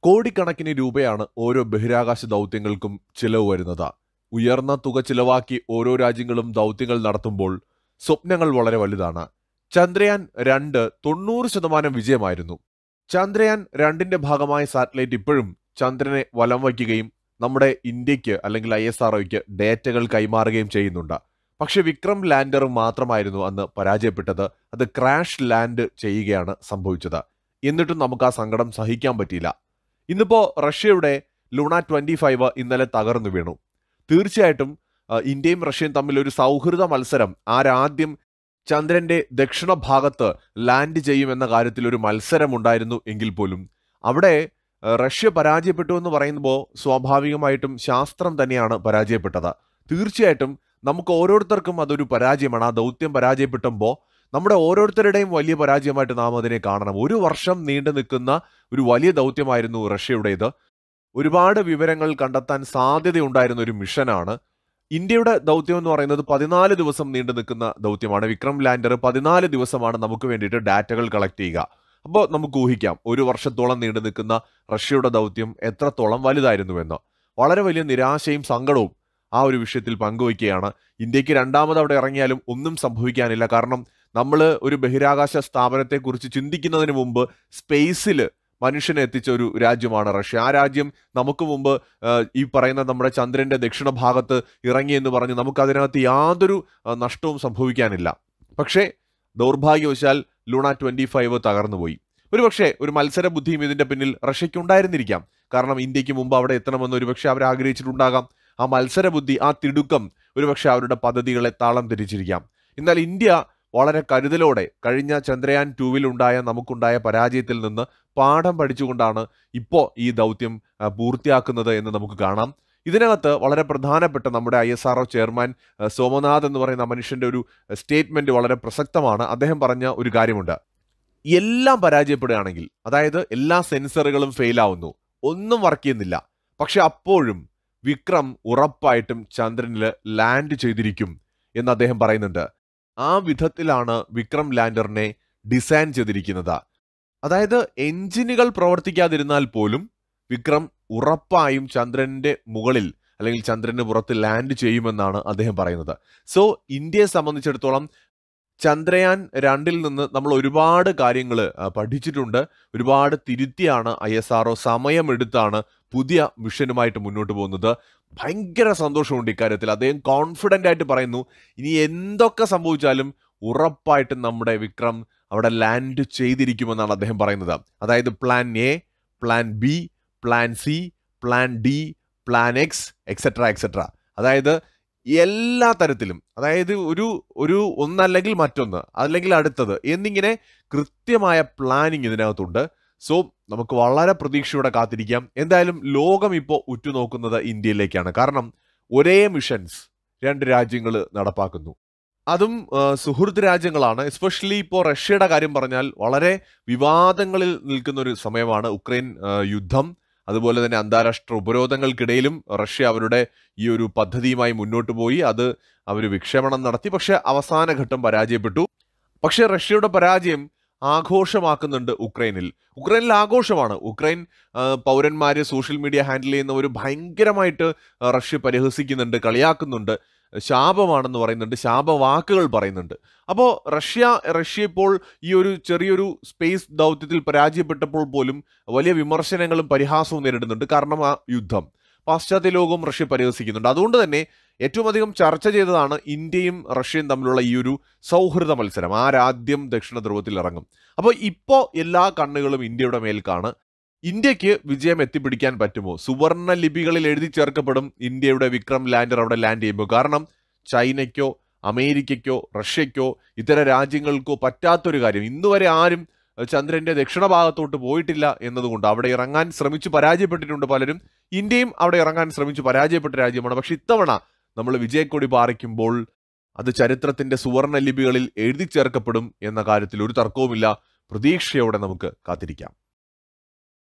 കോടിക്കണക്കിന് രൂപയാണ് ഓരോ ബഹിരാകാശ ദൗത്യങ്ങൾക്കും ചിലവ് വരുന്നത് ഉയർന്ന തുക ചിലവാക്കി ഓരോ രാജ്യങ്ങളും ദൗത്യങ്ങൾ നടത്തുമ്പോൾ സ്വപ്നങ്ങൾ വളരെ വലുതാണ് ചന്ദ്രയാൻ രണ്ട് തൊണ്ണൂറ് ശതമാനം വിജയമായിരുന്നു ചന്ദ്രയാൻ രണ്ടിന്റെ ഭാഗമായ സാറ്റലൈറ്റ് ഇപ്പോഴും ചന്ദ്രനെ വലം വയ്ക്കുകയും നമ്മുടെ ഇന്ത്യക്ക് അല്ലെങ്കിൽ ഐ എസ് ആർഒയ്ക്ക് ഡേറ്റകൾ കൈമാറുകയും ചെയ്യുന്നുണ്ട് പക്ഷെ വിക്രം ലാൻഡർ മാത്രമായിരുന്നു അന്ന് പരാജയപ്പെട്ടത് അത് ക്രാഷ് ലാൻഡ് ചെയ്യുകയാണ് സംഭവിച്ചത് എന്നിട്ടും നമുക്ക് ആ സങ്കടം സഹിക്കാൻ പറ്റിയില്ല ഇന്നിപ്പോ റഷ്യയുടെ ലൂണ ട്വന്റി ഫൈവ് ഇന്നലെ തകർന്നു വീണു തീർച്ചയായിട്ടും ആ, ഇന്ത്യയും റഷ്യയും തമ്മിൽ ഒരു സൗഹൃദ മത്സരം ആരാദ്യം ചന്ദ്രന്റെ ദക്ഷിണ ഭാഗത്ത് ലാൻഡ് ചെയ്യുമെന്ന കാര്യത്തിൽ ഒരു മത്സരം ഉണ്ടായിരുന്നു എങ്കിൽ പോലും അവിടെ ആ, റഷ്യ പരാജയപ്പെട്ടു എന്ന് പറയുമ്പോൾ സ്വാഭാവികമായിട്ടും ശാസ്ത്രം തന്നെയാണ് പരാജയപ്പെട്ടത് തീർച്ചയായിട്ടും നമുക്ക് ഓരോരുത്തർക്കും അതൊരു പരാജയമാണ് ആ ദൗത്യം പരാജയപ്പെട്ടുമ്പോൾ നമ്മുടെ ഓരോരുത്തരുടെയും വലിയ പരാജയമായിട്ട് നാം അതിനെ കാണണം ഒരു വർഷം നീണ്ടു നിൽക്കുന്ന ഒരു വലിയ ദൗത്യമായിരുന്നു റഷ്യയുടേത് ഒരുപാട് വിവരങ്ങൾ കണ്ടെത്താൻ സാധ്യതയുണ്ടായിരുന്ന ഒരു മിഷനാണ് ഇന്ത്യയുടെ ദൗത്യം എന്ന് പറയുന്നത് പതിനാല് ദിവസം നീണ്ടു നിൽക്കുന്ന ദൗത്യമാണ് വിക്രം ലാൻഡർ പതിനാല് ദിവസമാണ് നമുക്ക് വേണ്ടിയിട്ട് ഡാറ്റകൾ കളക്ട് ചെയ്യുക അപ്പോൾ നമുക്ക് ഊഹിക്കാം ഒരു വർഷത്തോളം നീണ്ടു നിൽക്കുന്ന റഷ്യയുടെ ദൗത്യം എത്രത്തോളം വലുതായിരുന്നുവെന്ന് വളരെ വലിയ നിരാശയും സങ്കടവും ആ ഒരു വിഷയത്തിൽ പങ്കുവയ്ക്കുകയാണ് ഇന്ത്യക്ക് രണ്ടാമത് അവിടെ ഇറങ്ങിയാലും ഒന്നും സംഭവിക്കാനില്ല കാരണം നമ്മൾ ഒരു ബഹിരാകാശ സ്ഥാപനത്തെക്കുറിച്ച് ചിന്തിക്കുന്നതിന് മുമ്പ് സ്പേസിൽ മനുഷ്യനെ എത്തിച്ച ഒരു രാജ്യമാണ് റഷ്യ ആ രാജ്യം നമുക്ക് മുമ്പ് ആ, ഈ പറയുന്ന നമ്മുടെ ചന്ദ്രന്റെ ദക്ഷിണ ഭാഗത്ത് ഇറങ്ങി എന്ന് പറഞ്ഞ് നമുക്ക് അതിനകത്ത് യാതൊരു ആ, നഷ്ടവും സംഭവിക്കാനില്ല പക്ഷേ ദൗർഭാഗ്യവശാൽ ലൂണ ട്വന്റി ഫൈവ് തകർന്നുപോയി ഒരുപക്ഷെ ഒരു മത്സര ബുദ്ധിയും ഇതിന്റെ പിന്നിൽ റഷ്യയ്ക്ക് ഉണ്ടായിരുന്നിരിക്കാം കാരണം ഇന്ത്യക്ക് മുമ്പ് അവിടെ എത്തണമെന്ന് ഒരുപക്ഷെ അവർ ആഗ്രഹിച്ചിട്ടുണ്ടാകാം ആ മത്സര ബുദ്ധി ആ തിടുക്കം ഒരുപക്ഷെ അവരുടെ പദ്ധതികളെ താളം തിരിച്ചിരിക്കാം എന്നാൽ ഇന്ത്യ വളരെ കരുതലോടെ കഴിഞ്ഞ ചന്ദ്രയാൻ ടൂവിൽ ഉണ്ടായ നമുക്കുണ്ടായ പരാജയത്തിൽ നിന്ന് പാഠം പഠിച്ചുകൊണ്ടാണ് ഇപ്പോൾ ഈ ദൗത്യം ആ, പൂർത്തിയാക്കുന്നത് എന്ന് നമുക്ക് കാണാം ഇതിനകത്ത് വളരെ പ്രധാനപ്പെട്ട നമ്മുടെ ഐ എസ് ആർ ചെയർമാൻ ആ, സോമനാഥ് എന്ന് പറയുന്ന മനുഷ്യന്റെ ഒരു സ്റ്റേറ്റ്മെന്റ് വളരെ പ്രസക്തമാണ് അദ്ദേഹം പറഞ്ഞ ഒരു കാര്യമുണ്ട് എല്ലാം പരാജയപ്പെടുകയാണെങ്കിൽ അതായത് എല്ലാ സെൻസറുകളും ഫെയിൽ ആവുന്നു ഒന്നും വർക്ക് ചെയ്യുന്നില്ല പക്ഷെ അപ്പോഴും വിക്രം ഉറപ്പായിട്ടും ചന്ദ്രനിൽ ലാൻഡ് ചെയ്തിരിക്കും എന്ന് അദ്ദേഹം പറയുന്നുണ്ട് ആ വിധത്തിലാണ് വിക്രം ലാൻഡറിനെ ഡിസൈൻ ചെയ്തിരിക്കുന്നത് അതായത് എഞ്ചിനുകൾ പ്രവർത്തിക്കാതിരുന്നാൽ പോലും വിക്രം ഉറപ്പായും ചന്ദ്രന്റെ മുകളിൽ അല്ലെങ്കിൽ ചന്ദ്രന് പുറത്ത് ലാൻഡ് ചെയ്യുമെന്നാണ് അദ്ദേഹം പറയുന്നത് സോ ഇന്ത്യയെ സംബന്ധിച്ചിടത്തോളം ചന്ദ്രയാൻ രണ്ടിൽ നിന്ന് നമ്മൾ ഒരുപാട് കാര്യങ്ങൾ പഠിച്ചിട്ടുണ്ട് ഒരുപാട് തിരുത്തിയാണ് ഐ എസ് ആർ സമയമെടുത്താണ് പുതിയ മിഷനുമായിട്ട് മുന്നോട്ട് പോകുന്നത് ഭയങ്കര സന്തോഷമുണ്ട് ഇക്കാര്യത്തിൽ അദ്ദേഹം കോൺഫിഡൻ്റ് ആയിട്ട് പറയുന്നു ഇനി എന്തൊക്കെ സംഭവിച്ചാലും ഉറപ്പായിട്ടും നമ്മുടെ വിക്രം അവിടെ ലാൻഡ് ചെയ്തിരിക്കുമെന്നാണ് അദ്ദേഹം പറയുന്നത് അതായത് plan A plan B plan C plan D plan X etcetera etcetera അതായത് എല്ലാ തരത്തിലും അതായത് ഒരു ഒരു ഒന്നല്ലെങ്കിൽ മറ്റൊന്ന് അല്ലെങ്കിൽ അടുത്തത് എന്നിങ്ങനെ കൃത്യമായ പ്ലാനിങ് ഇതിനകത്തുണ്ട് സോ നമുക്ക് വളരെ പ്രതീക്ഷയോടെ കാത്തിരിക്കാം എന്തായാലും ലോകം ഇപ്പോൾ ഉറ്റുനോക്കുന്നത് ഇന്ത്യയിലേക്കാണ് കാരണം ഒരേ മിഷൻസ് രണ്ട് രാജ്യങ്ങൾ നടപ്പാക്കുന്നു അതും ആ, സുഹൃത്ത് രാജ്യങ്ങളാണ് എസ്പെഷ്യലി ഇപ്പോൾ റഷ്യയുടെ കാര്യം പറഞ്ഞാൽ വളരെ വിവാദങ്ങളിൽ നിൽക്കുന്ന ഒരു സമയമാണ് ഉക്രൈൻ ആ, യുദ്ധം അതുപോലെ തന്നെ അന്താരാഷ്ട്ര ഉപരോധങ്ങൾക്കിടയിലും റഷ്യ അവരുടെ ഈ ഒരു പദ്ധതിയുമായി മുന്നോട്ട് പോയി അത് അവർ വിക്ഷേപണം നടത്തി പക്ഷെ അവസാന ഘട്ടം പരാജയപ്പെട്ടു പക്ഷെ റഷ്യയുടെ പരാജയം ആഘോഷമാക്കുന്നുണ്ട് ഉക്രൈനിൽ ഉക്രൈനിൽ ആഘോഷമാണ് ഉക്രൈൻ ആ, പൗരന്മാര് സോഷ്യൽ മീഡിയ ഹാൻഡിൽ ചെയ്യുന്നവർ ഭയങ്കരമായിട്ട് ആ, റഷ്യ പരിഹസിക്കുന്നുണ്ട് കളിയാക്കുന്നുണ്ട് ശാപമാണെന്ന് പറയുന്നുണ്ട് ശാപവാക്കുകൾ പറയുന്നുണ്ട് അപ്പോൾ റഷ്യ റഷ്യ ഇപ്പോൾ ഈ ഒരു ചെറിയൊരു സ്പേസ് ദൗത്യത്തിൽ പരാജയപ്പെട്ടപ്പോൾ പോലും വലിയ വിമർശനങ്ങളും പരിഹാസവും നേരിടുന്നുണ്ട് കാരണം ആ യുദ്ധം പാശ്ചാത്യ ലോകവും റഷ്യ പരിഹസിക്കുന്നുണ്ട് അതുകൊണ്ട് തന്നെ ഏറ്റവും അധികം ചർച്ച ചെയ്തതാണ് ഇന്ത്യയും റഷ്യയും തമ്മിലുള്ള ഈ ഒരു സൗഹൃദ മത്സരം ആരാദ്യം ദക്ഷിണ ധ്രുവത്തിൽ ഇറങ്ങും അപ്പോൾ ഇപ്പോൾ എല്ലാ കണ്ണുകളും ഇന്ത്യയുടെ മേൽക്കാണ് ഇന്ത്യക്ക് വിജയം എത്തിപ്പിടിക്കാൻ പറ്റുമോ സുവർണ ലിപികളിൽ എഴുതി ചേർക്കപ്പെടും ഇന്ത്യയുടെ വിക്രം ലാൻഡർ അവിടെ ലാൻഡ് ചെയ്യുമ്പോൾ കാരണം ചൈനയ്ക്കോ അമേരിക്കയ്ക്കോ റഷ്യയ്ക്കോ ഇതര രാജ്യങ്ങൾക്കോ പറ്റാത്തൊരു കാര്യം ഇന്നുവരെ ആരും അഹ് ചന്ദ്രന്റെ ദക്ഷിണ ഭാഗത്തോട്ട് പോയിട്ടില്ല എന്നതുകൊണ്ട് അവിടെ ഇറങ്ങാൻ ശ്രമിച്ചു പരാജയപ്പെട്ടിട്ടുണ്ട് പലരും ഇന്ത്യയും അവിടെ ഇറങ്ങാൻ ശ്രമിച്ചു പരാജയപ്പെട്ട രാജ്യമാണ് പക്ഷെ ഇത്തവണ നമ്മൾ വിജയക്കൊടി പാറിക്കുമ്പോൾ അത് ചരിത്രത്തിന്റെ സുവർണ ലിപികളിൽ എഴുതി ചേർക്കപ്പെടും എന്ന കാര്യത്തിൽ ഒരു തർക്കവുമില്ല പ്രതീക്ഷയോടെ നമുക്ക് കാത്തിരിക്കാം